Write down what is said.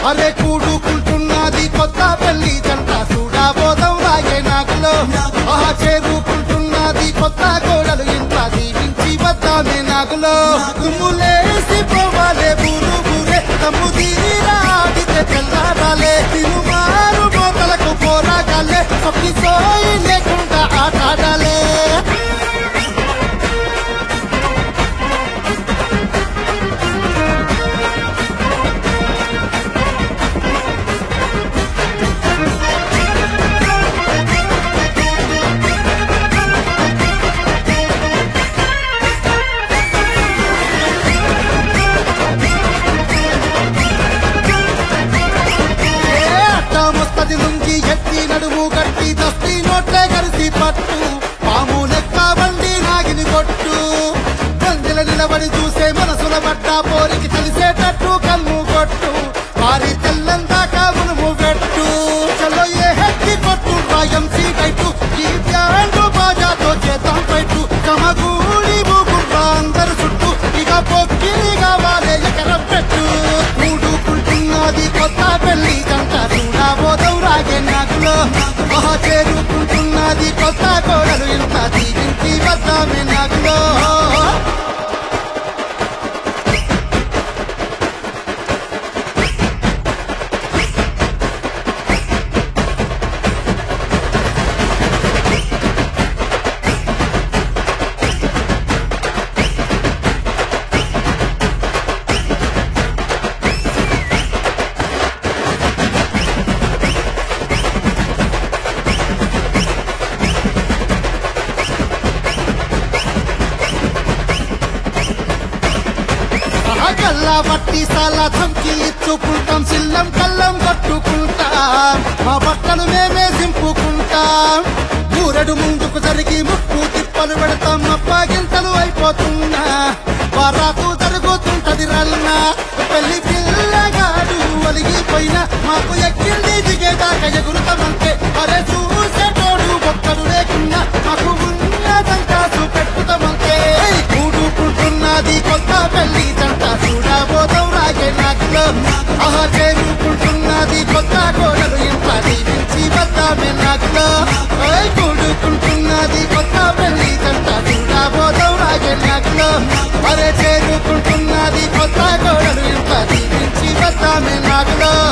అరే కూడుకుంటున్నది కొత్త పెళ్లి జంట చూడబోదాం రాగే నాకులో ఆహా చేరుకుంటున్నది కొత్త గోడలు ఇంత దీవించి వద్దామే నాకులో దుమ్ములేసి పోవాలే బూరు బూరే తమ్ము తీరా ఆడితే తెల్లారాలే తిరుమారు మోతలకు పోరాగాలే సొక్కి సోయి లేకుండా ఆటాడాలే ఏ అట్టమొస్తది లుంగి ఎత్తి నడుము గట్టి దస్తి నోట్లే కలిసి పట్టు పాము లెక్క బండి నాగిని కొట్టు గంజల నిలబడి చూసే మనసుల పడ్డ పోరికి తెలిసేటట్టు కన్ను కొట్టు వారి తెల్లందాకా మునుము పెట్టు చలో ఏ హెక్కి కొట్టు రాయం సీటైటు ఈ బ్యాండు బాజాతో చేద్దాం పెట్టు కమగూడి మూగుంటా అందరు చుట్టూ ఇక పొక్కిని కావాలే ఎకరం పెట్టు కూడుకుంటున్నది కొత్త పెళ్లి జంట చూడబోదం రాగే నాకులో మహా చేరుకుంటున్నది కొత్త కోడలు ఇంత దీవించి వద్దామే నాకులో కల్లా పట్టి సాలా ధమ్కి ఇచ్చుకుంటాం సిల్లం కల్లం కట్టుకుంటాం మా బట్టలు మేమే దింపుకుంటాం ఊరడు ముందుకు జరిగి ముక్కు తిప్పలు పెడతాం అప్పాగింతలు అయిపోతున్నా వరాకు జరుగుతుంటది రల్నా పెళ్లి పిల్లగాడు ఒలిగిపోయినా మాకు ఎక్కింది దిగేదాకా ఎగురుతామంటే అరే చూసేటోడు ఒక్కడు లేకున్నా మాకు ఉన్నదంతా చూపెట్టుతామంటే కూడుకుంటున్నది కొత్త పెళ్లి జంట చూడబోదాం రాగే నాకులో ఆహా చేరుకుంటున్నది కొత్త కోడలు ఇంత దీవించి వద్దామే నాకులో ఓయ్ కూడుకుంటున్నది కొత్త పెళ్లి జంట చూడబోదాం రాగే నాకులో అరే చేరుకుంటున్నది కొత్త కోడలు ఇంత దీవించి వద్దామే నాకులో